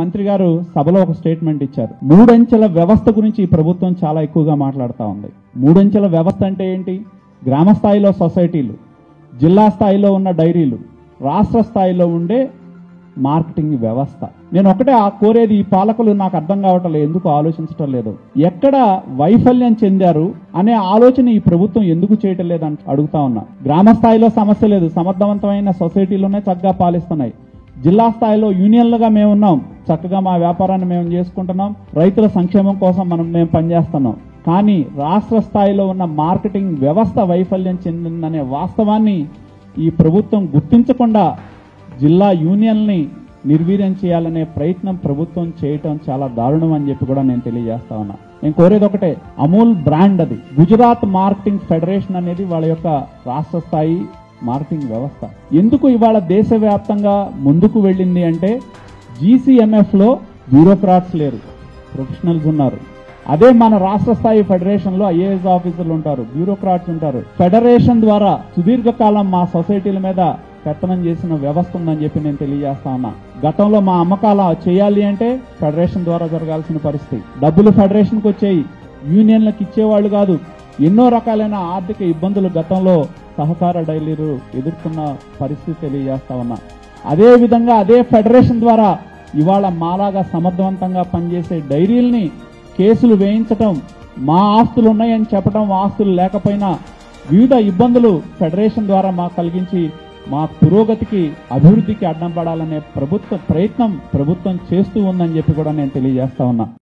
మంత్రి గారు సభలో ఒక స్టేట్మెంట్ ఇచ్చారు మూడంచెల వ్యవస్థ గురించి ఈ ప్రభుత్వం చాలా ఎక్కువగా మాట్లాడుతూ ఉంది మూడంచెల వ్యవస్థ అంటే ఏంటి గ్రామ స్థాయిలో సొసైటీలు జిల్లా స్థాయిలో ఉన్న డైరీలు రాష్ట్ర స్థాయిలో ఉండే మార్కెటింగ్ వ్యవస్థ నేను ఒకటే ఆ కోరేది ఈ పాలకులు నాకు అర్థం కావటం లేదు ఎందుకు ఆలోచించటం లేదు ఎక్కడ వైఫల్యం చెందారు అనే ఆలోచన ఈ ప్రభుత్వం ఎందుకు చేయటం లేదని అడుగుతా ఉన్నా గ్రామ స్థాయిలో సమస్య లేదు సమర్థవంతమైన సొసైటీలోనే చక్కగా పాలిస్తున్నాయి జిల్లా స్థాయిలో యూనియన్లుగా మేము ఉన్నాం చక్కగా మా వ్యాపారాన్ని మేము చేసుకుంటున్నాం రైతుల సంక్షేమం కోసం మనం మేము పనిచేస్తున్నాం కానీ రాష్ట్ర స్థాయిలో ఉన్న మార్కెటింగ్ వ్యవస్థ వైఫల్యం చెందిందనే వాస్తవాన్ని ఈ ప్రభుత్వం గుర్తించకుండా జిల్లా యూనియన్ని నిర్వీర్యం చేయాలనే ప్రయత్నం ప్రభుత్వం చేయటం చాలా దారుణం అని చెప్పి కూడా నేను తెలియజేస్తా ఉన్నా నేను కోరేది ఒకటే అమూల్ బ్రాండ్ అది గుజరాత్ మార్కెటింగ్ ఫెడరేషన్ అనేది వాళ్ళ యొక్క రాష్ట్ర స్థాయి మార్కెటింగ్ వ్యవస్థ ఎందుకు ఇవాళ దేశవ్యాప్తంగా ముందుకు వెళ్ళింది అంటే జీసీఎంఎఫ్ లో బ్యూరోక్రాట్స్ లేరు ప్రొఫెషనల్స్ ఉన్నారు అదే మన రాష్ట్ర స్థాయి ఫెడరేషన్ లో ఐఏఎస్ ఆఫీసర్లు ఉంటారు బ్యూరోక్రాట్స్ ఉంటారు ఫెడరేషన్ ద్వారా సుదీర్ఘకాలం మా సొసైటీల మీద పెత్తనం చేసిన వ్యవస్థ ఉందని చెప్పి నేను తెలియజేస్తా ఉన్నా గతంలో మా అమ్మకాల చేయాలి అంటే ఫెడరేషన్ ద్వారా జరగాల్సిన పరిస్థితి డబ్బులు ఫెడరేషన్కి వచ్చాయి యూనియన్లకు ఇచ్చేవాళ్ళు కాదు ఎన్నో రకాలైన ఆర్థిక ఇబ్బందులు గతంలో సహకార డైలీలు ఎదుర్కొన్న పరిస్థితి తెలియజేస్తా ఉన్నా అదే విధంగా అదే ఫెడరేషన్ ద్వారా ఇవాళ మాలాగా సమర్థవంతంగా పనిచేసే డైరీల్ని కేసులు వేయించటం మా ఆస్తులు ఉన్నాయని చెప్పడం ఆస్తులు లేకపోయినా వివిధ ఇబ్బందులు ఫెడరేషన్ ద్వారా మాకు కలిగించి మా పురోగతికి అభివృద్ధికి అడ్డం పడాలనే ప్రభుత్వ ప్రయత్నం ప్రభుత్వం చేస్తూ ఉందని చెప్పి కూడా నేను తెలియజేస్తా ఉన్నా